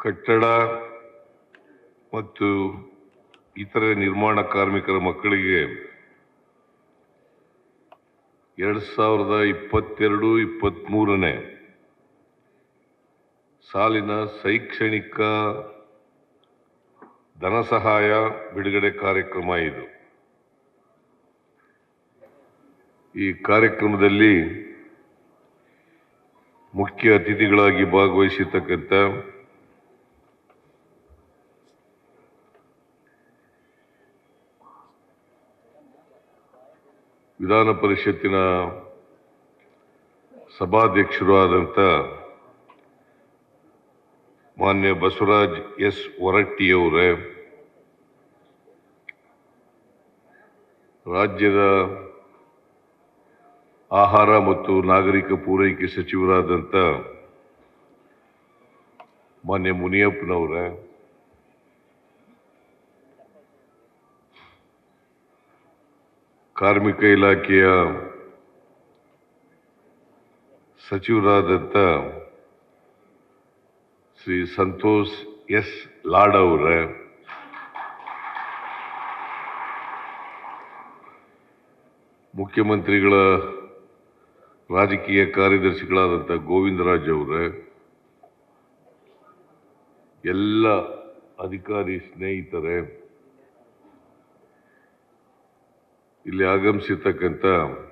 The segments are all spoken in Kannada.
ಕಟ್ಟಡ ಮತ್ತು ಇತರೆ ನಿರ್ಮಾಣ ಕಾರ್ಮಿಕರ ಮಕ್ಕಳಿಗೆ ಎರಡು ಸಾವಿರದ ಇಪ್ಪತ್ತೆರಡು ಇಪ್ಪತ್ತ್ಮೂರನೇ ಸಾಲಿನ ಶೈಕ್ಷಣಿಕ ಧನ ಸಹಾಯ ಬಿಡುಗಡೆ ಕಾರ್ಯಕ್ರಮ ಇದು ಈ ಕಾರ್ಯಕ್ರಮದಲ್ಲಿ ಮುಖ್ಯ ಅತಿಥಿಗಳಾಗಿ ಭಾಗವಹಿಸಿರ್ತಕ್ಕಂಥ ವಿಧಾನ ಪರಿಷತ್ತಿನ ಸಭಾಧ್ಯಕ್ಷರು ಆದಂಥ ಮಾನ್ಯ ಬಸವರಾಜ್ ಎಸ್ ಹೊರಟ್ಟಿಯವರೇ ರಾಜ್ಯದ ಆಹಾರ ಮತ್ತು ನಾಗರಿಕ ಪೂರೈಕೆ ಸಚಿವರಾದಂಥ ಮಾನ್ಯ ಮುನಿಯಪ್ಪನವರೇ ಕಾರ್ಮಿಕ ಇಲಾಖೆಯ ಸಚಿವರಾದಂಥ ಶ್ರೀ ಸಂತೋಷ್ ಎಸ್ ಲಾಡ್ ಅವರೇ ಮುಖ್ಯಮಂತ್ರಿಗಳ ರಾಜಕೀಯ ಕಾರ್ಯದರ್ಶಿಗಳಾದಂಥ ಗೋವಿಂದರಾಜ್ ಅವರೇ ಎಲ್ಲ ಅಧಿಕಾರಿ ಸ್ನೇಹಿತರೆ ಇಲ್ಲಿ ಆಗಮಿಸಿರ್ತಕ್ಕಂಥ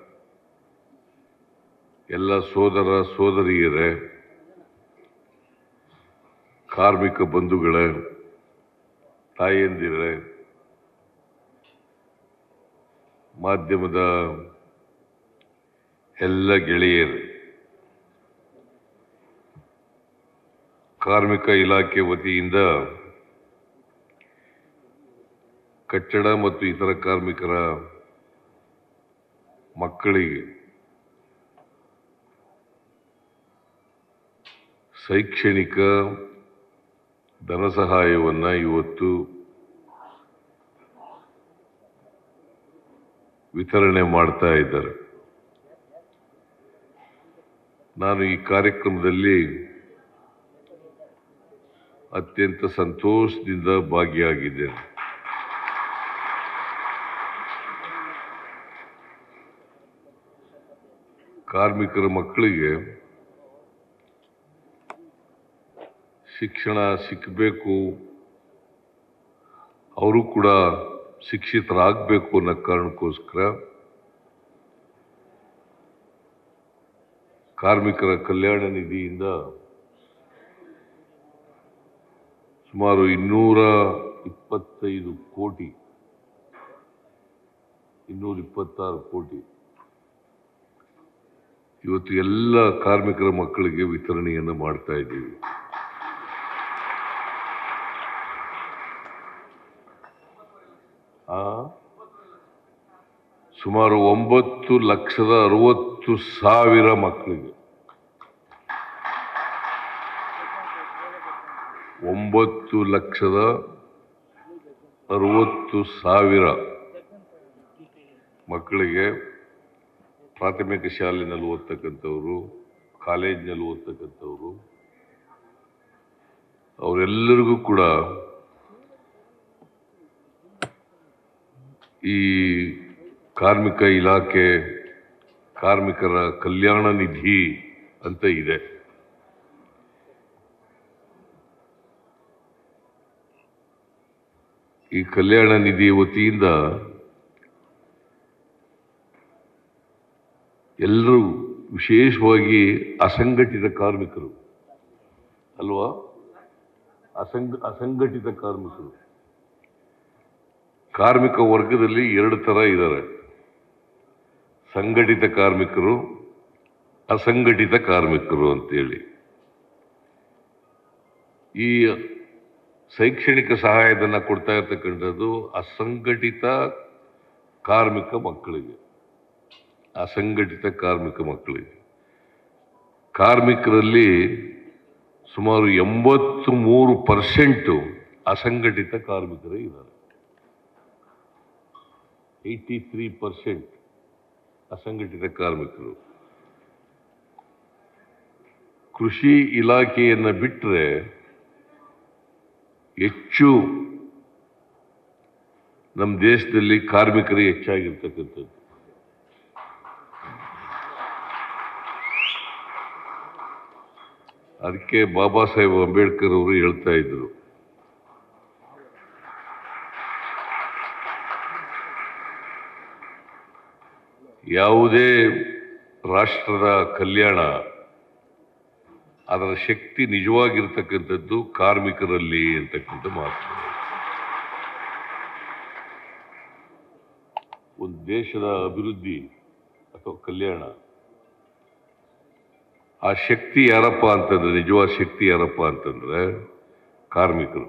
ಎಲ್ಲ ಸೋದರ ಸೋದರಿಯರೇ ಕಾರ್ಮಿಕ ಬಂಧುಗಳೇ ತಾಯಂದಿರೇ ಮಾಧ್ಯಮದ ಎಲ್ಲ ಗೆಳೆಯರು ಕಾರ್ಮಿಕ ಇಲಾಖೆ ವತಿಯಿಂದ ಕಟ್ಟಡ ಮತ್ತು ಇತರ ಕಾರ್ಮಿಕರ ಮಕ್ಕಳಿಗೆ ಶೈಕ್ಷಣಿಕ ಧನ ಸಹಾಯವನ್ನು ಇವತ್ತು ವಿತರಣೆ ಮಾಡ್ತಾ ಇದ್ದಾರೆ ನಾನು ಈ ಕಾರ್ಯಕ್ರಮದಲ್ಲಿ ಅತ್ಯಂತ ಸಂತೋಷದಿಂದ ಭಾಗಿಯಾಗಿದ್ದೇನೆ ಕಾರ್ಮಿಕರ ಮಕ್ಕಳಿಗೆ ಶಿಕ್ಷಣ ಸಿಕ್ಕಬೇಕು ಅವರು ಕೂಡ ಶಿಕ್ಷಿತರಾಗಬೇಕು ಅನ್ನೋ ಕಾರಣಕ್ಕೋಸ್ಕರ ಕಾರ್ಮಿಕರ ಕಲ್ಯಾಣ ನಿಧಿಯಿಂದ ಸುಮಾರು ಇನ್ನೂರ ಇಪ್ಪತ್ತೈದು ಕೋಟಿ ಇನ್ನೂರ ಇಪ್ಪತ್ತಾರು ಕೋಟಿ ಇವತ್ತು ಎಲ್ಲ ಕಾರ್ಮಿಕರ ಮಕ್ಕಳಿಗೆ ವಿತರಣೆಯನ್ನು ಮಾಡ್ತಾ ಇದ್ದೀವಿ ಆ ಸುಮಾರು ಒಂಬತ್ತು ಲಕ್ಷದ ಅರವತ್ತು ಸಾವಿರ ಮಕ್ಕಳಿಗೆ ಒಂಬತ್ತು ಲಕ್ಷದ ಅರವತ್ತು ಸಾವಿರ ಮಕ್ಕಳಿಗೆ ಪ್ರಾಥಮಿಕ ಶಾಲೆಯಲ್ಲಿ ಓದ್ತಕ್ಕಂಥವ್ರು ಕಾಲೇಜಿನಲ್ಲಿ ಓದ್ತಕ್ಕಂಥವ್ರು ಅವರೆಲ್ಲರಿಗೂ ಕೂಡ ಈ ಕಾರ್ಮಿಕ ಇಲಾಖೆ ಕಾರ್ಮಿಕರ ಕಲ್ಯಾಣ ನಿಧಿ ಅಂತ ಇದೆ ಈ ಕಲ್ಯಾಣ ನಿಧಿ ವತಿಯಿಂದ ಎಲ್ಲರೂ ವಿಶೇಷವಾಗಿ ಅಸಂಘಟಿತ ಕಾರ್ಮಿಕರು ಅಲ್ವಾ ಅಸಂಘ ಅಸಂಘಟಿತ ಕಾರ್ಮಿಕರು ಕಾರ್ಮಿಕ ವರ್ಗದಲ್ಲಿ ಎರಡು ತರ ಇದ್ದಾರೆ ಸಂಘಟಿತ ಕಾರ್ಮಿಕರು ಅಸಂಘಟಿತ ಕಾರ್ಮಿಕರು ಅಂತೇಳಿ ಈ ಶೈಕ್ಷಣಿಕ ಸಹಾಯಧನ ಕೊಡ್ತಾ ಇರ್ತಕ್ಕಂಥದ್ದು ಅಸಂಘಟಿತ ಕಾರ್ಮಿಕ ಮಕ್ಕಳಿಗೆ ಅಸಂಘಟಿತ ಕಾರ್ಮಿಕ ಮಕ್ಕಳಿಗೆ ಕಾರ್ಮಿಕರಲ್ಲಿ ಸುಮಾರು ಎಂಬತ್ತು ಮೂರು ಪರ್ಸೆಂಟು ಅಸಂಘಟಿತ ಕಾರ್ಮಿಕರೇ ಇದ್ದಾರೆ ಏಯ್ಟಿ ತ್ರೀ ಪರ್ಸೆಂಟ್ ಅಸಂಘಟಿತ ಕಾರ್ಮಿಕರು ಕೃಷಿ ಇಲಾಖೆಯನ್ನು ಬಿಟ್ಟರೆ ಹೆಚ್ಚು ನಮ್ಮ ದೇಶದಲ್ಲಿ ಕಾರ್ಮಿಕರು ಹೆಚ್ಚಾಗಿರ್ತಕ್ಕಂಥದ್ದು ಅದಕ್ಕೆ ಬಾಬಾ ಸಾಹೇಬ್ ಅಂಬೇಡ್ಕರ್ ಅವರು ಹೇಳ್ತಾ ಇದ್ರು ಯಾವುದೇ ರಾಷ್ಟ್ರದ ಕಲ್ಯಾಣ ಅದರ ಶಕ್ತಿ ನಿಜವಾಗಿರ್ತಕ್ಕಂಥದ್ದು ಕಾರ್ಮಿಕರಲ್ಲಿ ಅಂತಕ್ಕಂಥ ಮಾತು ಒಂದು ದೇಶದ ಅಭಿವೃದ್ಧಿ ಅಥವಾ ಕಲ್ಯಾಣ ಆ ಶಕ್ತಿ ಯಾರಪ್ಪ ಅಂತಂದ್ರೆ ನಿಜವಾದ ಶಕ್ತಿ ಯಾರಪ್ಪ ಅಂತಂದ್ರೆ ಕಾರ್ಮಿಕರು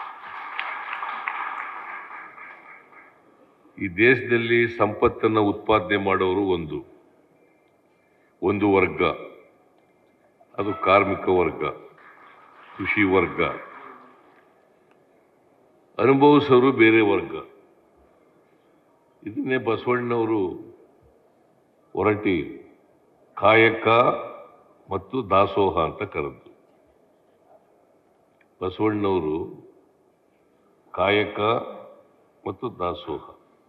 ಈ ದೇಶದಲ್ಲಿ ಸಂಪತ್ತನ್ನ ಉತ್ಪಾದನೆ ಮಾಡೋರು ಒಂದು ಒಂದು ವರ್ಗ ಅದು ಕಾರ್ಮಿಕ ವರ್ಗ ಕೃಷಿ ವರ್ಗ ಅನುಭವಿಸೋರು ಬೇರೆ ವರ್ಗ ಇದನ್ನೇ ಬಸವಣ್ಣವರು ಹೊರಟಿ ಕಾಯಕ ಮತ್ತು ದಾಸೋಹ ಅಂತ ಕರೆದು ಬಸವಣ್ಣವರು ಕಾಯಕ ಮತ್ತು ದಾಸೋಹ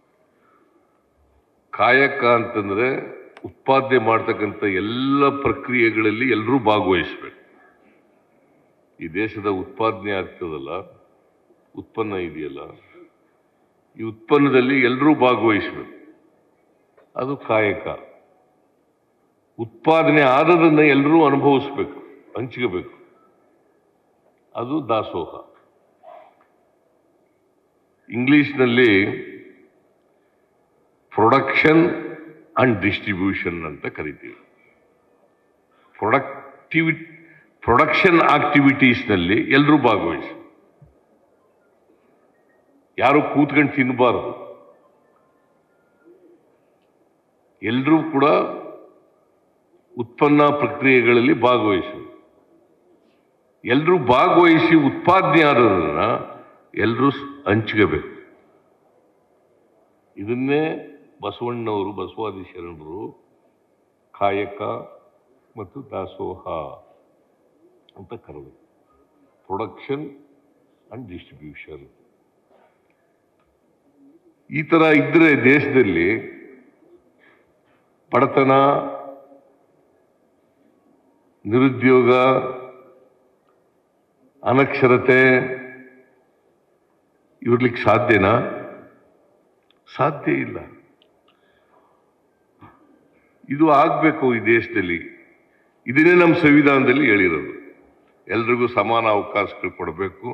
ಕಾಯಕ ಅಂತಂದ್ರೆ ಉತ್ಪಾದನೆ ಮಾಡ್ತಕ್ಕಂಥ ಎಲ್ಲ ಪ್ರಕ್ರಿಯೆಗಳಲ್ಲಿ ಎಲ್ಲರೂ ಭಾಗವಹಿಸ್ಬೇಕು ಈ ದೇಶದ ಉತ್ಪಾದನೆ ಆಗ್ತದಲ್ಲ ಉತ್ಪನ್ನ ಇದೆಯಲ್ಲ ಈ ಉತ್ಪನ್ನದಲ್ಲಿ ಎಲ್ಲರೂ ಭಾಗವಹಿಸ್ಬೇಕು ಅದು ಕಾಯಕ ಉತ್ಪಾದನೆ ಆದದನ್ನ ಎಲ್ಲರೂ ಅನುಭವಿಸ್ಬೇಕು ಹಂಚ್ಕೋಬೇಕು ಅದು ದಾಸೋಹ ಇಂಗ್ಲಿಷ್ನಲ್ಲಿ ಪ್ರೊಡಕ್ಷನ್ ಅಂಡ್ ಡಿಸ್ಟ್ರಿಬ್ಯೂಷನ್ ಅಂತ ಕರಿತೀವಿ ಪ್ರೊಡಕ್ಟಿವಿ ಪ್ರೊಡಕ್ಷನ್ ಆಕ್ಟಿವಿಟೀಸ್ನಲ್ಲಿ ಎಲ್ಲರೂ ಭಾಗವಹಿಸಿ ಯಾರು ಕೂತ್ಕೊಂಡು ತಿನ್ನಬಾರದು ಎಲ್ಲರೂ ಕೂಡ ಉತ್ಪನ್ನ ಪ್ರಕ್ರಿಯೆಗಳಲ್ಲಿ ಭಾಗವಹಿಸಿ ಎಲ್ಲರೂ ಭಾಗವಹಿಸಿ ಉತ್ಪಾದನೆ ಆದದನ್ನ ಎಲ್ಲರೂ ಹಂಚ್ಕೋಬೇಕು ಇದನ್ನೇ ಬಸವಣ್ಣವರು ಬಸವಾದಿ ಶರಣರು ಕಾಯಕ ಮತ್ತು ದಾಸೋಹ ಅಂತ ಕರೆದರು ಪ್ರೊಡಕ್ಷನ್ ಅಂಡ್ ಡಿಸ್ಟ್ರಿಬ್ಯೂಷನ್ ಈ ತರ ಇದ್ರೆ ದೇಶದಲ್ಲಿ ಬಡತನ ನಿರುದ್ಯೋಗ ಅನಕ್ಷರತೆ ಇರ್ಲಿಕ್ಕೆ ಸಾಧ್ಯನಾ ಸಾಧ್ಯ ಇಲ್ಲ ಇದು ಆಗ್ಬೇಕು ಈ ದೇಶದಲ್ಲಿ ಇದನ್ನೇ ನಮ್ಮ ಸಂವಿಧಾನದಲ್ಲಿ ಹೇಳಿರೋದು ಎಲ್ರಿಗೂ ಸಮಾನ ಅವಕಾಶಗಳು ಕೊಡಬೇಕು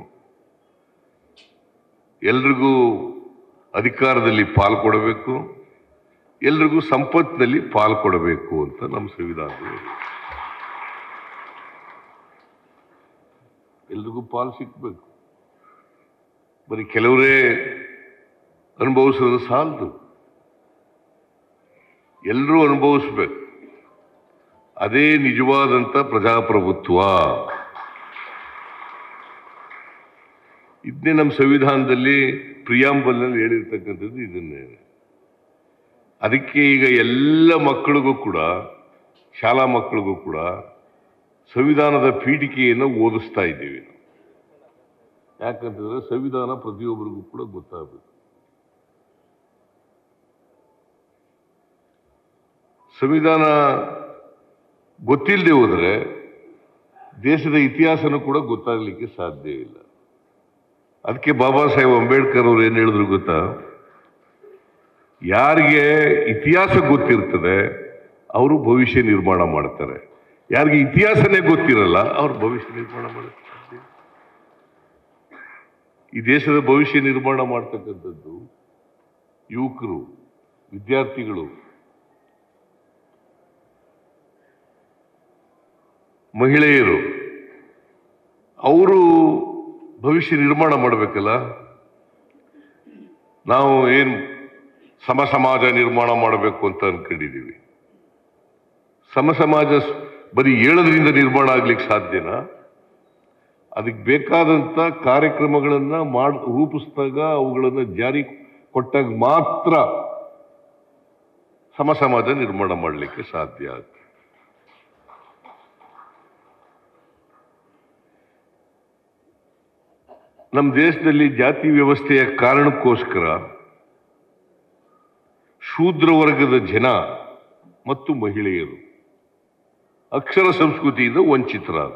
ಎಲ್ರಿಗೂ ಅಧಿಕಾರದಲ್ಲಿ ಪಾಲ್ ಕೊಡಬೇಕು ಎಲ್ರಿಗೂ ಸಂಪತ್ತಿನಲ್ಲಿ ಪಾಲ್ ಕೊಡಬೇಕು ಅಂತ ನಮ್ಮ ಸಂವಿಧಾನದಲ್ಲಿ ಹೇಳಿದೆ. ಎಲ್ರಿಗೂ ಪಾಲ್ ಸಿಕ್ಬೇಕು ಬರೀ ಕೆಲವರೇ ಅನುಭವಿಸೋದು ಸಾಲದು ಎಲ್ಲರೂ ಅನುಭವಿಸ್ಬೇಕು ಅದೇ ನಿಜವಾದಂತ ಪ್ರಜಾಪ್ರಭುತ್ವ ಇದನ್ನೇ ನಮ್ಮ ಸಂವಿಧಾನದಲ್ಲಿ ಪ್ರಿಯಾಂಬಲ್ನಲ್ಲಿ ಹೇಳಿರ್ತಕ್ಕಂಥದ್ದು ಇದನ್ನೇ ಅದಕ್ಕೆ ಈಗ ಎಲ್ಲ ಮಕ್ಕಳಿಗೂ ಕೂಡ ಶಾಲಾ ಮಕ್ಕಳಿಗೂ ಕೂಡ ಸಂವಿಧಾನದ ಪೀಠಿಕೆಯನ್ನು ಓದಿಸ್ತಾ ಇದ್ದೀವಿ ನಾವು ಯಾಕಂತಂದ್ರೆ ಸಂವಿಧಾನ ಪ್ರತಿಯೊಬ್ಬರಿಗೂ ಕೂಡ ಗೊತ್ತಾಗಬೇಕು ಸಂವಿಧಾನ ಗೊತ್ತಿಲ್ಲದೆ ಹೋದ್ರೆ ದೇಶದ ಇತಿಹಾಸನೂ ಕೂಡ ಗೊತ್ತಾಗ್ಲಿಕ್ಕೆ ಸಾಧ್ಯ ಇಲ್ಲ ಅದಕ್ಕೆ ಬಾಬಾ ಸಾಹೇಬ್ ಅಂಬೇಡ್ಕರ್ ಅವರು ಏನ್ ಹೇಳಿದ್ರು ಗೊತ್ತಾ ಯಾರಿಗೆ ಇತಿಹಾಸ ಗೊತ್ತಿರ್ತದೆ ಅವರು ಭವಿಷ್ಯ ನಿರ್ಮಾಣ ಮಾಡ್ತಾರೆ ಯಾರಿಗೆ ಇತಿಹಾಸನೇ ಗೊತ್ತಿರಲ್ಲ ಅವ್ರು ಭವಿಷ್ಯ ನಿರ್ಮಾಣ ಮಾಡಕ್ಕೆ ಸಾಧ್ಯ ಇಲ್ಲ. ಈ ದೇಶದ ಭವಿಷ್ಯ ನಿರ್ಮಾಣ ಮಾಡ್ತಕ್ಕಂಥದ್ದು ಯುವಕರು ವಿದ್ಯಾರ್ಥಿಗಳು ಮಹಿಳೆಯರು ಅವರು ಭವಿಷ್ಯ ನಿರ್ಮಾಣ ಮಾಡಬೇಕಲ್ಲ ನಾವು ಏನು ಸಮ ಸಮಾಜ ನಿರ್ಮಾಣ ಮಾಡಬೇಕು ಅಂತ ಅನ್ಕೊಂಡಿದೀವಿ ಸಮ ಸಮಾಜ ಸ್- ಬರೀ ಹೇಳೋದ್ರಿಂದ ನಿರ್ಮಾಣ ಆಗ್ಲಿಕ್ಕೆ ಸಾಧ್ಯನಾ ಅದಕ್ಕೆ ಬೇಕಾದಂತ ಕಾರ್ಯಕ್ರಮಗಳನ್ನ ಮಾಡ್ ರೂಪಿಸಿದಾಗ ಅವುಗಳನ್ನ ಜಾರಿ ಕೊಟ್ಟಾಗ ಮಾತ್ರ ಸಮ ಸಮಾಜ ನಿರ್ಮಾಣ ಮಾಡಲಿಕ್ಕೆ ಸಾಧ್ಯ ಆಗ್ತದೆ ನಮ್ಮ ದೇಶದಲ್ಲಿ ಜಾತಿ ವ್ಯವಸ್ಥೆಯ ಕಾರಣಕ್ಕೋಸ್ಕರ ಶೂದ್ರ ವರ್ಗದ ಜನ ಮತ್ತು ಮಹಿಳೆಯರು ಅಕ್ಷರ ಸಂಸ್ಕೃತಿಯಿಂದ ವಂಚಿತರಾದ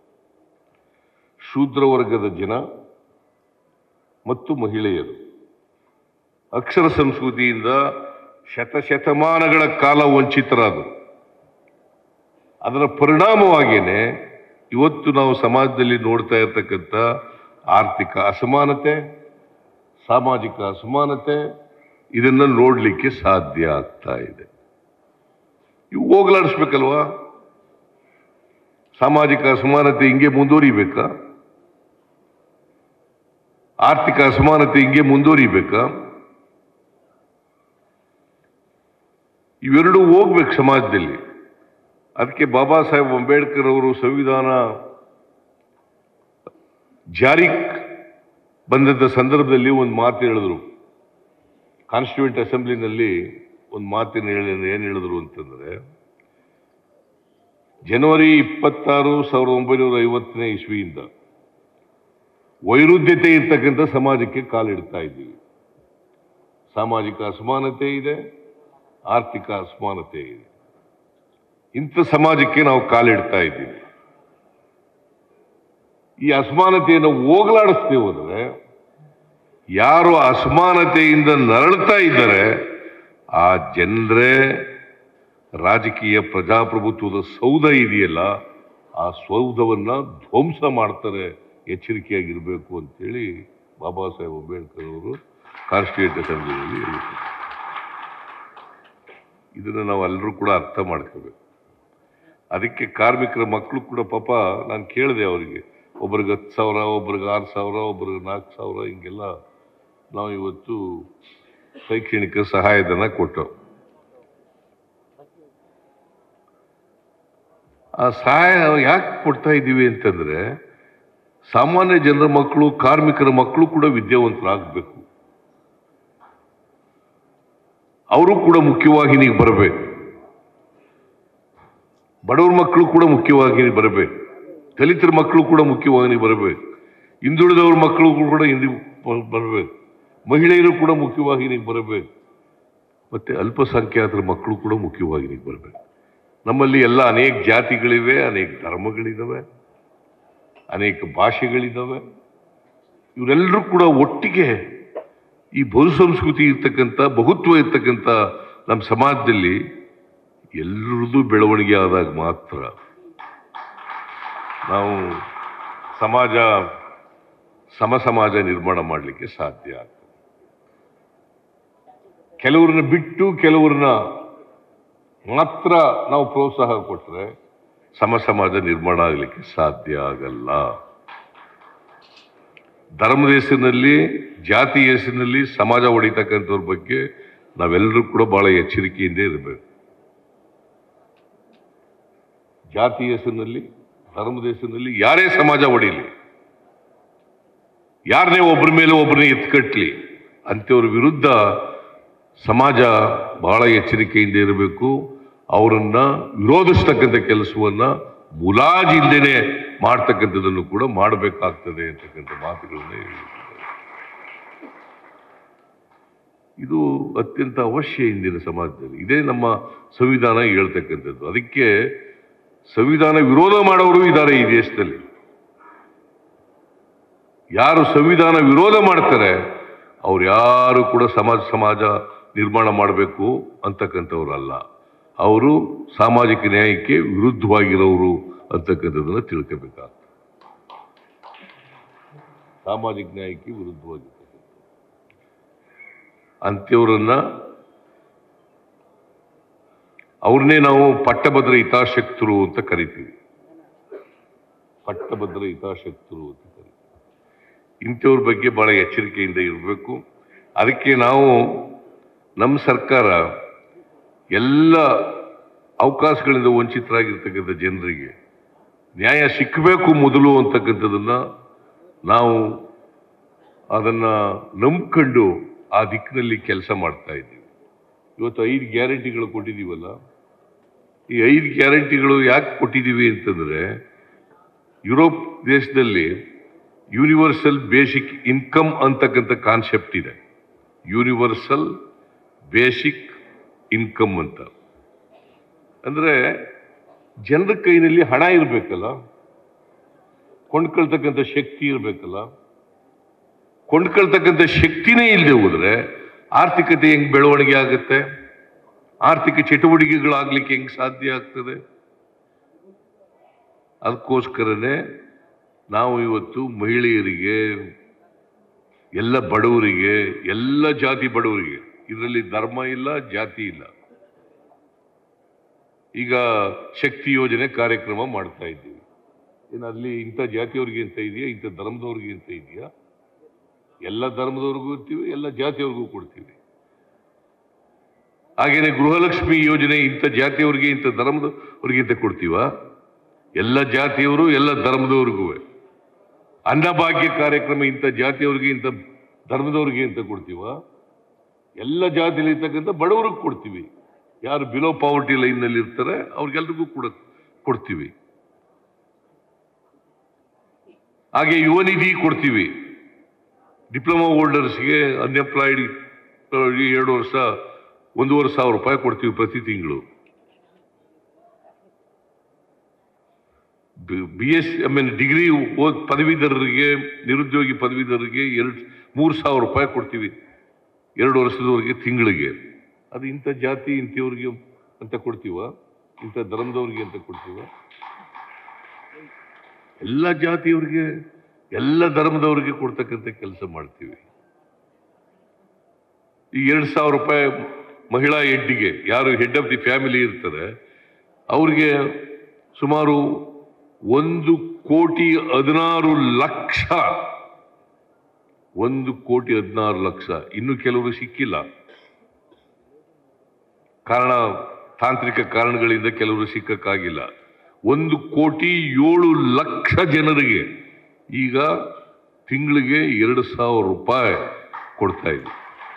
ಶೂದ್ರ ವರ್ಗದ ಜನ ಮತ್ತು ಮಹಿಳೆಯರು ಅಕ್ಷರ ಸಂಸ್ಕೃತಿಯಿಂದ ಶತಶತಮಾನಗಳ ಕಾಲ ವಂಚಿತರಾದರು ಅದರ ಪರಿಣಾಮವಾಗಿಯೇ ಇವತ್ತು ನಾವು ಸಮಾಜದಲ್ಲಿ ನೋಡ್ತಾ ಇರತಕ್ಕಂಥ ಆರ್ಥಿಕ ಅಸಮಾನತೆ ಸಾಮಾಜಿಕ ಅಸಮಾನತೆ ಇದನ್ನ ನೋಡಲಿಕ್ಕೆ ಸಾಧ್ಯ ಆಗ್ತಾ ಇದೆ ಇವು ಹೋಗ್ಲಾಡಿಸ್ಬೇಕಲ್ವಾ ಸಾಮಾಜಿಕ ಅಸಮಾನತೆ ಹಿಂಗೆ ಮುಂದುವರಿಬೇಕಾ ಆರ್ಥಿಕ ಅಸಮಾನತೆ ಹಿಂಗೆ ಮುಂದುವರಿಬೇಕಾ ಇವೆರಡೂ ಹೋಗ್ಬೇಕು ಸಮಾಜದಲ್ಲಿ ಅದಕ್ಕೆ ಬಾಬಾ ಸಾಹೇಬ್ ಅಂಬೇಡ್ಕರ್ ಅವರು ಸಂವಿಧಾನ ಜಾರಿ ಬಂದದ್ದ ಸಂದರ್ಭದಲ್ಲಿ ಒಂದು ಮಾತು ಹೇಳಿದ್ರು ಕಾನ್ಸ್ಟಿಟ್ಯೂಂಟ್ ಅಸೆಂಬ್ಲಿನಲ್ಲಿ ಒಂದು ಮಾತಿನ ಹೇಳಿ ಏನು ಹೇಳಿದ್ರು ಅಂತಂದ್ರೆ ಜನವರಿ ಇಪ್ಪತ್ತಾರು ಸಾವಿರದ ಒಂಬೈನೂರ ಐವತ್ತನೇ ಇಸ್ವಿಯಿಂದ ವೈರುಧ್ಯತೆ ಇರ್ತಕ್ಕಂಥ ಸಮಾಜಕ್ಕೆ ಕಾಲಿಡ್ತಾ ಇದ್ದೀವಿ ಸಾಮಾಜಿಕ ಅಸಮಾನತೆ ಇದೆ ಆರ್ಥಿಕ ಅಸಮಾನತೆ ಇದೆ ಇಂಥ ಸಮಾಜಕ್ಕೆ ನಾವು ಕಾಲಿಡ್ತಾ ಇದ್ದೀವಿ ಈ ಅಸಮಾನತೆಯನ್ನು ಹೋಗಲಾಡಿಸ್ತೇವೆ ಹೋದ್ರೆ ಯಾರು ಅಸಮಾನತೆಯಿಂದ ನರಳ್ತಾ ಇದ್ದಾರೆ ಆ ಜನರೇ ರಾಜಕೀಯ ಪ್ರಜಾಪ್ರಭುತ್ವದ ಸೌಧ ಇದೆಯಲ್ಲ ಆ ಸೌಧವನ್ನ ಧ್ವಂಸ ಮಾಡ್ತಾರೆ ಎಚ್ಚರಿಕೆಯಾಗಿರ್ಬೇಕು ಅಂತೇಳಿ ಬಾಬಾ ಸಾಹೇಬ್ ಅಂಬೇಡ್ಕರ್ ಅವರು ಕಾನ್ಸ್ಟಿಟ್ಯೂಂಟ್ ಅಸೆಂಬ್ಲಿಯಲ್ಲಿ ಹೇಳಿದ್ದಾರೆ ಇದನ್ನು ನಾವು ಎಲ್ಲರೂ ಕೂಡ ಅರ್ಥ ಮಾಡ್ಕೋಬೇಕು ಅದಕ್ಕೆ ಕಾರ್ಮಿಕರ ಮಕ್ಕಳು ಕೂಡ ಪಾಪ ನಾನು ಕೇಳಿದೆ ಅವರಿಗೆ ಒಬ್ರಿಗೆ ಹತ್ತು ಸಾವಿರ ಒಬ್ರಿಗೆ ಆರು ಸಾವಿರ ಒಬ್ರಿಗೆ ನಾಲ್ಕು ಸಾವಿರ ಹಿಂಗೆಲ್ಲ ನಾವು ಇವತ್ತು ಶೈಕ್ಷಣಿಕ ಸಹಾಯಧನ ಕೊಟ್ಟು ಆ ಸಹಾಯ ಯಾಕೆ ಕೊಡ್ತಾ ಇದ್ದೀವಿ ಅಂತಂದ್ರೆ ಸಾಮಾನ್ಯ ಜನರ ಮಕ್ಕಳು ಕಾರ್ಮಿಕರ ಮಕ್ಕಳು ಕೂಡ ವಿದ್ಯಾವಂತರಾಗಬೇಕು ಅವರು ಕೂಡ ಮುಖ್ಯವಾಹಿನಿಗೆ ಬರಬೇಕು ಬಡವ್ರ ಮಕ್ಕಳು ಕೂಡ ಮುಖ್ಯವಾಹಿನಿ ಬರಬೇಕು ದಲಿತರ ಮಕ್ಕಳು ಕೂಡ ಮುಖ್ಯವಾಹಿನಿ ಬರಬೇಕು ಹಿಂದುಳಿದವ್ರ ಮಕ್ಕಳು ಕೂಡ ಹಿಂದಿ ಬರಬೇಕು ಮಹಿಳೆಯರು ಕೂಡ ಮುಖ್ಯವಾಹಿನಿಗೆ ಬರಬೇಕು ಮತ್ತೆ ಅಲ್ಪಸಂಖ್ಯಾತರ ಮಕ್ಕಳು ಕೂಡ ಮುಖ್ಯವಾಹಿನಿಗೆ ಬರಬೇಕು ನಮ್ಮಲ್ಲಿ ಎಲ್ಲ ಅನೇಕ ಜಾತಿಗಳಿವೆ ಅನೇಕ ಧರ್ಮಗಳಿದ್ದಾವೆ ಅನೇಕ ಭಾಷೆಗಳಿದ್ದಾವೆ ಇವರೆಲ್ಲರೂ ಕೂಡ ಒಟ್ಟಿಗೆ ಈ ಬಹು ಸಂಸ್ಕೃತಿ ಇರ್ತಕ್ಕಂಥ ಬಹುತ್ವ ಇರ್ತಕ್ಕಂಥ ನಮ್ಮ ಸಮಾಜದಲ್ಲಿ ಎಲ್ಲರದ್ದು ಬೆಳವಣಿಗೆ ಆದಾಗ ಮಾತ್ರ ನಾವು ಸಮಾಜ ಸಮ ಸಮಾಜ ನಿರ್ಮಾಣ ಮಾಡಲಿಕ್ಕೆ ಸಾಧ್ಯ ಆಗ್ತದೆ ಕೆಲವ್ರನ್ನ ಬಿಟ್ಟು ಕೆಲವ್ರನ್ನ ಮಾತ್ರ ನಾವು ಪ್ರೋತ್ಸಾಹ ಕೊಟ್ಟರೆ ಸಮ ಸಮಾಜ ನಿರ್ಮಾಣ ಆಗಲಿಕ್ಕೆ ಸಾಧ್ಯ ಆಗಲ್ಲ ಧರ್ಮದ ಹೆಸರಿನಲ್ಲಿ ಜಾತಿ ಹೆಸರಿನಲ್ಲಿ ಸಮಾಜ ಹೊಡಿತಕ್ಕಂಥವ್ರ ಬಗ್ಗೆ ನಾವೆಲ್ಲರೂ ಕೂಡ ಬಹಳ ಎಚ್ಚರಿಕೆಯಿಂದ ಇರಬೇಕು ಜಾತಿ ಹೆಸರಿನಲ್ಲಿ ಧರ್ಮದ ಹೆಸರಿನಲ್ಲಿ ಯಾರೇ ಸಮಾಜ ಹೊಡೀಲಿ ಯಾರನ್ನೇ ಒಬ್ಬರ ಮೇಲೆ ಒಬ್ಬರನ್ನ ಎತ್ಕಟ್ಲಿ ಅಂಥವ್ರ ವಿರುದ್ಧ ಸಮಾಜ ಬಹಳ ಎಚ್ಚರಿಕೆಯಿಂದ ಇರಬೇಕು ಅವರನ್ನ ವಿರೋಧಿಸ್ತಕ್ಕಂಥ ಕೆಲಸವನ್ನ ಮುಲಾಜಿಲ್ದೇನೆ ಮಾಡ್ತಕ್ಕಂಥದ್ದನ್ನು ಕೂಡ ಮಾಡಬೇಕಾಗ್ತದೆ ಅಂತಕ್ಕಂಥ ಮಾತುಗಳನ್ನ ಹೇಳಿದ್ದಾರೆ ಇದು ಅತ್ಯಂತ ಅವಶ್ಯ ಇಂದಿನ ಸಮಾಜದಲ್ಲಿ ಇದೇ ನಮ್ಮ ಸಂವಿಧಾನ ಹೇಳ್ತಕ್ಕಂಥದ್ದು ಅದಕ್ಕೆ ಸಂವಿಧಾನ ವಿರೋಧ ಮಾಡೋರು ಇದ್ದಾರೆ ಈ ದೇಶದಲ್ಲಿ ಯಾರು ಸಂವಿಧಾನ ವಿರೋಧ ಮಾಡ್ತಾರೆ ಅವ್ರು ಯಾರು ಕೂಡ ಸಮಾಜ ಸಮಾಜ ನಿರ್ಮಾಣ ಮಾಡಬೇಕು ಅಂತಕ್ಕಂಥವ್ರಲ್ಲ ಅವರು ಸಾಮಾಜಿಕ ನ್ಯಾಯಕ್ಕೆ ವಿರುದ್ಧವಾಗಿರೋರು ಅಂತಕ್ಕಂಥದ್ದನ್ನ ತಿಳ್ಕೋಬೇಕಾಗ್ತದೆ ಸಾಮಾಜಿಕ ನ್ಯಾಯಕ್ಕೆ ವಿರುದ್ಧವಾಗಿರ್ತಕ್ಕಂಥ ಅಂಥವ್ರನ್ನ ಅವ್ರನ್ನೇ ನಾವು ಪಟ್ಟಭದ್ರ ಹಿತಾಸಕ್ತರು ಅಂತ ಕರಿತೀವಿ ಪಟ್ಟಭದ್ರ ಹಿತಾಸಕ್ತರು ಅಂತ ಕರಿತೀವಿ ಇಂಥವ್ರ ಬಗ್ಗೆ ಬಹಳ ಎಚ್ಚರಿಕೆಯಿಂದ ಇರಬೇಕು ಅದಕ್ಕೆ ನಾವು ನಮ್ಮ ಸರ್ಕಾರ ಎಲ್ಲ ಅವಕಾಶಗಳಿಂದ ವಂಚಿತರಾಗಿರ್ತಕ್ಕಂಥ ಜನರಿಗೆ ನ್ಯಾಯ ಸಿಕ್ಕಬೇಕು ಮೊದಲು ಅಂತಕ್ಕಂಥದ್ದನ್ನ ನಾವು ಅದನ್ನ ನಂಬ್ಕೊಂಡು ಆ ದಿಕ್ಕಿನಲ್ಲಿ ಕೆಲಸ ಮಾಡ್ತಾ ಇದ್ದೀವಿ ಇವತ್ತು ಐದು ಗ್ಯಾರಂಟಿಗಳು ಕೊಟ್ಟಿದ್ದೀವಲ್ಲ ಈ ಐದು ಗ್ಯಾರಂಟಿಗಳು ಯಾಕೆ ಕೊಟ್ಟಿದ್ದೀವಿ ಅಂತಂದ್ರೆ ಯುರೋಪ್ ದೇಶದಲ್ಲಿ ಯೂನಿವರ್ಸಲ್ ಬೇಸಿಕ್ ಇನ್ಕಮ್ ಅಂತಕ್ಕಂಥ ಕಾನ್ಸೆಪ್ಟ್ ಇದೆ ಯೂನಿವರ್ಸಲ್ ಬೇಸಿಕ್ ಇನ್ಕಮ್ ಅಂತ ಅಂದ್ರೆ ಜನರ ಕೈನಲ್ಲಿ ಹಣ ಇರಬೇಕಲ್ಲ ಕೊಂಡ್ಕೊಳ್ತಕ್ಕಂಥ ಶಕ್ತಿ ಇರಬೇಕಲ್ಲ ಕೊಂಡ್ಕೊಳ್ತಕ್ಕಂಥ ಶಕ್ತಿನೇ ಇಲ್ಲದೆ ಹೋದ್ರೆ ಆರ್ಥಿಕತೆ ಹೆಂಗ್ ಬೆಳವಣಿಗೆ ಆಗುತ್ತೆ ಆರ್ಥಿಕ ಚಟುವಟಿಕೆಗಳಾಗ್ಲಿಕ್ಕೆ ಹೆಂಗ್ ಸಾಧ್ಯ ಆಗ್ತದೆ ಅದಕ್ಕೋಸ್ಕರನೇ ನಾವು ಇವತ್ತು ಮಹಿಳೆಯರಿಗೆ ಎಲ್ಲ ಬಡವರಿಗೆ ಎಲ್ಲ ಜಾತಿ ಬಡವರಿಗೆ ಇದರಲ್ಲಿ ಧರ್ಮ ಇಲ್ಲ ಜಾತಿ ಇಲ್ಲ ಈಗ ಶಕ್ತಿ ಯೋಜನೆ ಕಾರ್ಯಕ್ರಮ ಮಾಡ್ತಾ ಇದ್ದೀವಿ ಏನು ಅಲ್ಲಿ ಇಂಥ ಜಾತಿಯವ್ರಿಗೆ ಅಂತ ಇದೆಯಾ ಇಂಥ ಧರ್ಮದವ್ರಿಗೆ ಅಂತ ಇದೆಯಾ ಎಲ್ಲ ಧರ್ಮದವ್ರಿಗೂ ಇರ್ತೀವಿ ಎಲ್ಲ ಜಾತಿಯವ್ರಿಗೂ ಕೊಡ್ತೀವಿ ಹಾಗೇನೆ ಗೃಹಲಕ್ಷ್ಮಿ ಯೋಜನೆ ಇಂಥ ಜಾತಿಯವ್ರಿಗೆ ಇಂಥ ಧರ್ಮದವ್ರಿಗೆ ಅಂತ ಕೊಡ್ತೀವ ಎಲ್ಲ ಜಾತಿಯವರು ಎಲ್ಲ ಧರ್ಮದವ್ರಿಗೂ ಅನ್ನಭಾಗ್ಯ ಕಾರ್ಯಕ್ರಮ ಇಂಥ ಜಾತಿಯವ್ರಿಗೆ ಇಂಥ ಧರ್ಮದವ್ರಿಗೆ ಅಂತ ಕೊಡ್ತೀವ ಎಲ್ಲ ಜಾತಿಯಲ್ಲಿ ಇರ್ತಕ್ಕಂಥ ಬಡವರಿಗೆ ಕೊಡ್ತೀವಿ ಯಾರು ಬಿಲೋ ಪಾವರ್ಟಿ ಲೈನ್ನಲ್ಲಿ ಇರ್ತಾರೆ ಅವ್ರಿಗೆಲ್ರಿಗೂ ಕೂಡ ಕೊಡ್ತೀವಿ ಹಾಗೆ ಯುವ ನಿಧಿ ಕೊಡ್ತೀವಿ ಡಿಪ್ಲೊಮಾ ಹೋಲ್ಡರ್ಸ್ಗೆ ಅನ್ಎಂಪ್ಲಾಯ್ಡ್ ಎರಡು ವರ್ಷ ಒಂದೂವರೆ ಸಾವಿರ ರೂಪಾಯಿ ಕೊಡ್ತೀವಿ ಪ್ರತಿ ತಿಂಗಳು B S I mean degree ಓದ್ ಪದವೀಧರರಿಗೆ ನಿರುದ್ಯೋಗಿ ಪದವೀಧರರಿಗೆ ಎರಡು ಮೂರು ಸಾವಿರ ರೂಪಾಯಿ ಕೊಡ್ತೀವಿ ಎರಡು ವರ್ಷದವರೆಗೆ ತಿಂಗಳಿಗೆ ಅದು ಇಂಥ ಜಾತಿ ಇಂಥವ್ರಿಗೆ ಅಂತ ಕೊಡ್ತೀವ ಇಂಥ ಧರ್ಮದವ್ರಿಗೆ ಅಂತ ಕೊಡ್ತೀವ ಎಲ್ಲ ಜಾತಿಯವ್ರಿಗೆ ಎಲ್ಲ ಧರ್ಮದವ್ರಿಗೆ ಕೊಡ್ತಕ್ಕಂಥ ಕೆಲಸ ಮಾಡ್ತೀವಿ ಈ ಎರಡು ಸಾವಿರ ರೂಪಾಯಿ ಮಹಿಳಾ ಹೆಡ್ಡಿಗೆ ಯಾರು ಹೆಡ್ ಆಫ್ ದಿ ಫ್ಯಾಮಿಲಿ ಇರ್ತಾರೆ ಅವ್ರಿಗೆ ಸುಮಾರು ಒಂದು ಕೋಟಿ ಹದಿನಾರು ಲಕ್ಷ ಒಂದು ಕೋಟಿ ಹದಿನಾರು ಲಕ್ಷ ಇನ್ನು ಕೆಲವರು ಸಿಕ್ಕಿಲ್ಲ ಕಾರಣ ತಾಂತ್ರಿಕ ಕಾರಣಗಳಿಂದ ಕೆಲವರು ಸಿಕ್ಕಕ್ಕಾಗಿಲ್ಲ ಒಂದು ಕೋಟಿ ಏಳು ಲಕ್ಷ ಜನರಿಗೆ ಈಗ ತಿಂಗಳಿಗೆ ಎರಡು ಸಾವಿರ ರೂಪಾಯಿ ಕೊಡ್ತಾ ಇದ್ದೀವಿ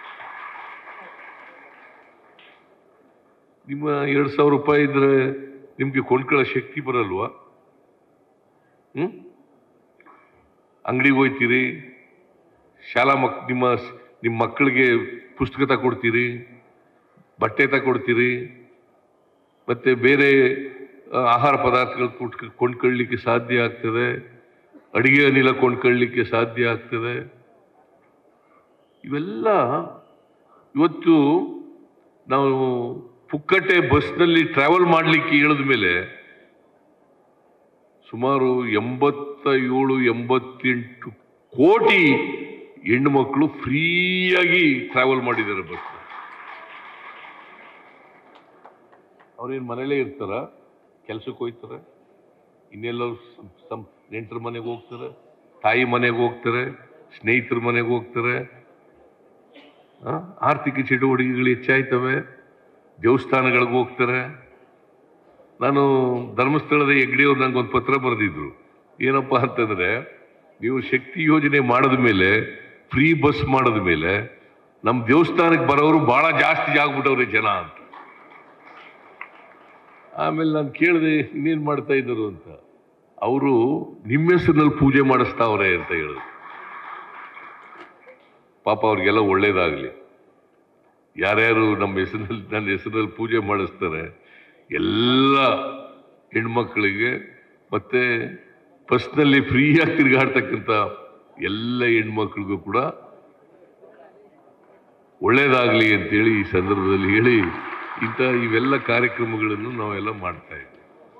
ನಿಮ್ಮ ಎರಡು ಸಾವಿರ ರೂಪಾಯಿ ಇದ್ರೆ ನಿಮ್ಗೆ ಕೊಂಡ್ಕೊಳ್ಳೋ ಶಕ್ತಿ ಬರಲ್ವಾ ಹ್ಮ್ ಅಂಗಡಿಗೆ ಹೋಯ್ತೀರಿ ಶಾಲಾ ಮಕ್ ನಿಮ್ಮ ನಿಮ್ಮ ಮಕ್ಕಳಿಗೆ ಪುಸ್ತಕ ತಗೊಡ್ತೀರಿ ಬಟ್ಟೆ ತಗೊಡ್ತೀರಿ ಮತ್ತೆ ಬೇರೆ ಆ, ಆಹಾರ ಪದಾರ್ಥಗಳು ಕುಟ್ಕ- ಕೊಂಡ್ಕೊಳ್ಳಿಕ್ಕೆ ಸಾಧ್ಯ ಆಗ್ತದೆ ಅಡಿಗೆ ಅನಿಲ ಕೊಂಡ್ಕೊಳ್ಳಿಕ್ಕೆ ಸಾಧ್ಯ ಆಗ್ತದೆ ಇವೆಲ್ಲ ಇವತ್ತು ನಾವು ಪುಕ್ಕಟ್ಟೆ ಬಸ್ನಲ್ಲಿ ಟ್ರಾವೆಲ್ ಮಾಡಲಿಕ್ಕೆ ಇಳಿದ ಮೇಲೆ ಸುಮಾರು ಎಂಬತ್ತ ಏಳು ಎಂಬತ್ತೆಂಟು ಕೋಟಿ ಹೆಣ್ಣು ಮಕ್ಕಳು ಫ್ರೀಯಾಗಿ ಟ್ರಾವೆಲ್ ಮಾಡಿದ್ದಾರೆ ಬಸ್ ಅವ್ರೇನು ಮನೇಲೇ ಇರ್ತಾರ ಕೆಲ್ಸಕ್ಕೆ ಹೋಗ್ತಾರೆ ಇನ್ನೆಲ್ಲರೂ ಸಂ- ಸಂ- ನೆಂಟರ ಮನೆಗೆ ಹೋಗ್ತಾರೆ ತಾಯಿ ಮನೆಗೆ ಹೋಗ್ತಾರೆ ಸ್ನೇಹಿತರ ಮನೆಗೆ ಹೋಗ್ತಾರೆ ಆ, ಆರ್ಥಿಕ ಚಟುವಟಿಕೆಗಳು ಹೆಚ್ಚಾಯ್ತವೆ ದೇವಸ್ಥಾನಗಳಿಗೆ ಹೋಗ್ತಾರೆ ನಾನು ಧರ್ಮಸ್ಥಳದ ಹೆಗ್ಡೆಯವ್ರು ನಂಗೆ ಒಂದು ಪತ್ರ ಬರೆದಿದ್ರು ಏನಪ್ಪ ಅಂತಂದ್ರೆ ನೀವು ಶಕ್ತಿ ಯೋಜನೆ ಮಾಡಿದ ಮೇಲೆ ಫ್ರೀ ಬಸ್ ಮಾಡಿದ ಮೇಲೆ ನಮ್ಮ ದೇವಸ್ಥಾನಕ್ಕೆ ಬರೋರು ಬಹಳ ಜಾಸ್ತಿ ಆಗ್ಬಿಟ್ಟವ್ರೆ ಜನ ಅಂತ ಆಮೇಲೆ ನಾನು ಕೇಳಿದೆ ಇನ್ನೇನು ಮಾಡ್ತಾ ಇದ್ದರು ಅಂತ ಅವರು ನಿಮ್ಮ ಹೆಸರಿನಲ್ಲಿ ಪೂಜೆ ಮಾಡಿಸ್ತಾವ್ರೆ ಅಂತ ಹೇಳಿದ್ರು ಪಾಪ ಅವ್ರಿಗೆಲ್ಲ ಒಳ್ಳೇದಾಗಲಿ ಯಾರ್ಯಾರು ನಮ್ಮ ಹೆಸರಿನಲ್ಲಿ ನನ್ನ ಹೆಸರಿನಲ್ಲಿ ಪೂಜೆ ಮಾಡಿಸ್ತಾರೆ ಎಲ್ಲ ಹೆಣ್ಮಕ್ಳಿಗೆ ಮತ್ತೆ ಬಸ್ನಲ್ಲಿ ಫ್ರೀಯಾಗಿ ತಿರುಗಾಡ್ತಕ್ಕಂಥ ಎಲ್ಲ ಹೆಣ್ಮಕ್ಳಿಗೂ ಕೂಡ ಒಳ್ಳೇದಾಗಲಿ ಅಂತೇಳಿ ಈ ಸಂದರ್ಭದಲ್ಲಿ ಹೇಳಿ ಇಂಥ ಇವೆಲ್ಲ ಕಾರ್ಯಕ್ರಮಗಳನ್ನು ನಾವೆಲ್ಲ ಮಾಡ್ತಾ ಇದ್ದೀವಿ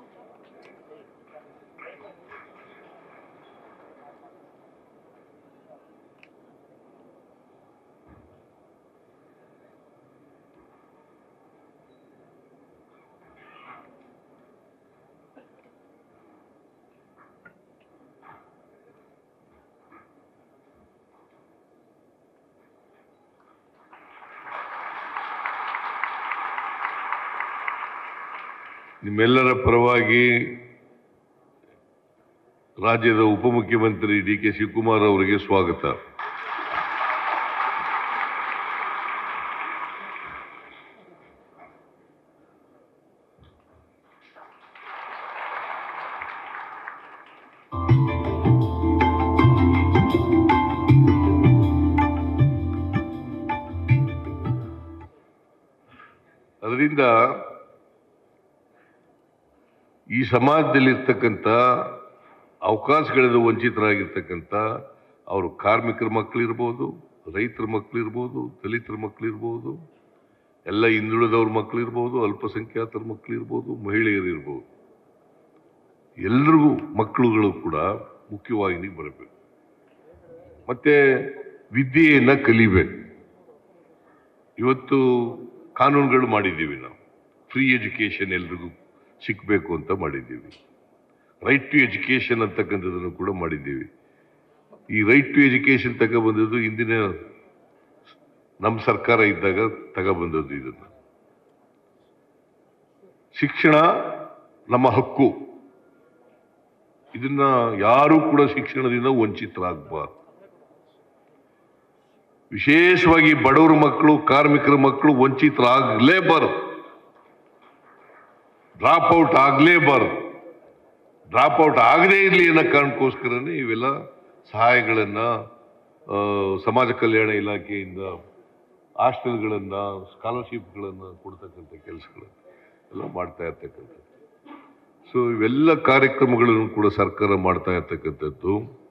ನಿಮ್ಮೆಲ್ಲರ ಪರವಾಗಿ ರಾಜ್ಯದ ಉಪಮುಖ್ಯಮಂತ್ರಿ ಡಿ ಕೆ ಶಿವಕುಮಾರ್ ಅವರಿಗೆ ಸ್ವಾಗತ ಅದರಿಂದ ಈ ಸಮಾಜದಲ್ಲಿರ್ತಕ್ಕಂಥ ಅವಕಾಶಗಳಿಂದ ವಂಚಿತರಾಗಿರ್ತಕ್ಕಂಥ ಅವರು ಕಾರ್ಮಿಕರ ಮಕ್ಕಳಿರ್ಬೋದು ರೈತರ ಮಕ್ಕಳಿರ್ಬೋದು ದಲಿತರ ಮಕ್ಕಳಿರ್ಬೋದು ಎಲ್ಲ ಹಿಂದುಳಿದವ್ರ ಮಕ್ಕಳಿರ್ಬೋದು ಅಲ್ಪಸಂಖ್ಯಾತರ ಮಕ್ಕಳಿರ್ಬೋದು ಮಹಿಳೆಯರಿರ್ಬೋದು ಎಲ್ರಿಗೂ ಮಕ್ಕಳುಗಳು ಕೂಡ ಮುಖ್ಯವಾಹಿನಿಗೆ ಬರಬೇಕು ಮತ್ತೆ ವಿದ್ಯೆಯನ್ನ ಕಲಿಬೇಕು ಇವತ್ತು ಕಾನೂನುಗಳು ಮಾಡಿದ್ದೀವಿ ನಾವು ಫ್ರೀ ಎಜುಕೇಶನ್ ಎಲ್ರಿಗೂ ಸಿಕ್ಕಬೇಕು ಅಂತ ಮಾಡಿದ್ದೀವಿ ರೈಟ್ ಟು ಎಜುಕೇಶನ್ ಅಂತಕ್ಕಂಥದ್ದನ್ನು ಕೂಡ ಮಾಡಿದ್ದೀವಿ ಈ ರೈಟ್ ಟು ಎಜುಕೇಶನ್ ತಗೊಬಂದದ್ದು ಇಂದಿನ ನಮ್ಮ ಸರ್ಕಾರ ಇದ್ದಾಗ ತಗೊಬಂದದ್ದು ಇದನ್ನ ಶಿಕ್ಷಣ ನಮ್ಮ ಹಕ್ಕು ಇದನ್ನ ಯಾರೂ ಕೂಡ ಶಿಕ್ಷಣದಿಂದ ವಂಚಿತರಾಗಬಾರ್ದು ವಿಶೇಷವಾಗಿ ಬಡವರ ಮಕ್ಕಳು ಕಾರ್ಮಿಕರ ಮಕ್ಕಳು ವಂಚಿತರಾಗಲೇಬಾರದು ಡ್ರಾಪ್ ಔಟ್ ಆಗಲೇಬಾರದು ಡ್ರಾಪ್ ಔಟ್ ಆಗದೇ ಇರಲಿ ಅನ್ನೋ ಕಾರಣಕ್ಕೋಸ್ಕರನೇ ಇವೆಲ್ಲ ಸಹಾಯಗಳನ್ನ ಆ, ಸಮಾಜ ಕಲ್ಯಾಣ ಇಲಾಖೆಯಿಂದ ಹಾಸ್ಟೆಲ್ಗಳನ್ನ ಸ್ಕಾಲರ್ಶಿಪ್ಗಳನ್ನ ಕೊಡ್ತಕ್ಕಂಥ ಕೆಲಸಗಳು ಎಲ್ಲ ಮಾಡ್ತಾ ಇರ್ತಕ್ಕಂಥದ್ದು ಸೊ ಇವೆಲ್ಲ ಕಾರ್ಯಕ್ರಮಗಳನ್ನು ಕೂಡ ಸರ್ಕಾರ ಮಾಡ್ತಾ ಇರ್ತಕ್ಕಂಥದ್ದು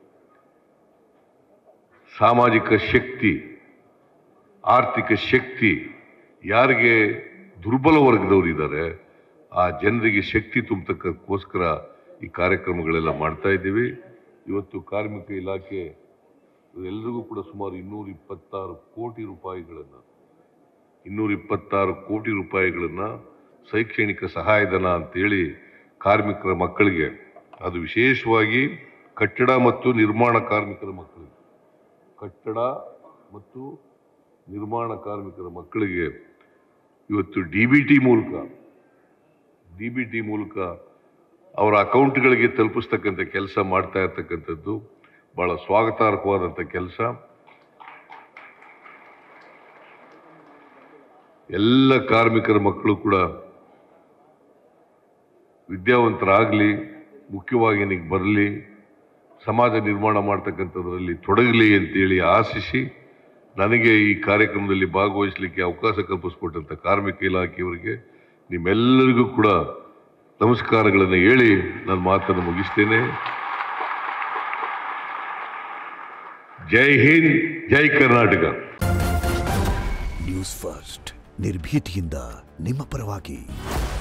ಸಾಮಾಜಿಕ ಶಕ್ತಿ ಆರ್ಥಿಕ ಶಕ್ತಿ ಯಾರಿಗೆ ದುರ್ಬಲ ವರ್ಗದವರು ಇದ್ದಾರೆ ಆ ಜನರಿಗೆ ಶಕ್ತಿ ತುಂಬತಕ್ಕೋಸ್ಕರ ಈ ಕಾರ್ಯಕ್ರಮಗಳೆಲ್ಲ ಮಾಡ್ತಾ ಇದ್ದೀವಿ ಇವತ್ತು ಕಾರ್ಮಿಕ ಇಲಾಖೆ ಎಲ್ಲರಿಗೂ ಕೂಡ ಸುಮಾರು ಇನ್ನೂರ ಇಪ್ಪತ್ತಾರು ಕೋಟಿ ರೂಪಾಯಿಗಳನ್ನು ಇನ್ನೂರ ಇಪ್ಪತ್ತಾರು ಕೋಟಿ ರೂಪಾಯಿಗಳನ್ನು ಶೈಕ್ಷಣಿಕ ಸಹಾಯಧನ ಅಂತೇಳಿ ಕಾರ್ಮಿಕರ ಮಕ್ಕಳಿಗೆ ಅದು ವಿಶೇಷವಾಗಿ ಕಟ್ಟಡ ಮತ್ತು ನಿರ್ಮಾಣ ಕಾರ್ಮಿಕರ ಮಕ್ಕಳಿಗೆ ಕಟ್ಟಡ ಮತ್ತು ನಿರ್ಮಾಣ ಕಾರ್ಮಿಕರ ಮಕ್ಕಳಿಗೆ ಇವತ್ತು ಡಿ ಬಿ ಟಿ ಮೂಲಕ ಡಿ ಬಿ ಟಿ ಮೂಲಕ ಅವರ ಅಕೌಂಟ್ಗಳಿಗೆ ತಲುಪಿಸ್ತಕ್ಕಂಥ ಕೆಲಸ ಮಾಡ್ತಾ ಇರ್ತಕ್ಕಂಥದ್ದು ಬಹಳ ಸ್ವಾಗತಾರ್ಹವಾದಂಥ ಕೆಲಸ ಎಲ್ಲ ಕಾರ್ಮಿಕರ ಮಕ್ಕಳು ಕೂಡ ವಿದ್ಯಾವಂತರಾಗಲಿ ಮುಖ್ಯವಾಗಿ ಬರಲಿ ಸಮಾಜ ನಿರ್ಮಾಣ ಮಾಡ್ತಕ್ಕಂಥದ್ರಲ್ಲಿ ತೊಡಗಲಿ ಅಂತೇಳಿ ಆಶಿಸಿ ನನಗೆ ಈ ಕಾರ್ಯಕ್ರಮದಲ್ಲಿ ಭಾಗವಹಿಸಲಿಕ್ಕೆ ಅವಕಾಶ ಕಲ್ಪಿಸ್ಕೊಟ್ಟಂಥ ಕಾರ್ಮಿಕ ಇಲಾಖೆಯವರಿಗೆ ನಿಮ್ಮೆಲ್ಲರಿಗೂ ಕೂಡ ನಮಸ್ಕಾರಗಳನ್ನು ಹೇಳಿ ನನ್ನ ಮಾತನ್ನು ಮುಗಿಸ್ತೇನೆ ಜೈ ಹಿಂದ್ ಜೈ ಕರ್ನಾಟಕ ನ್ಯೂಸ್ ಫಸ್ಟ್ ನಿರ್ಭೀತಿಯಿಂದ ನಿಮ್ಮ ಪರವಾಗಿ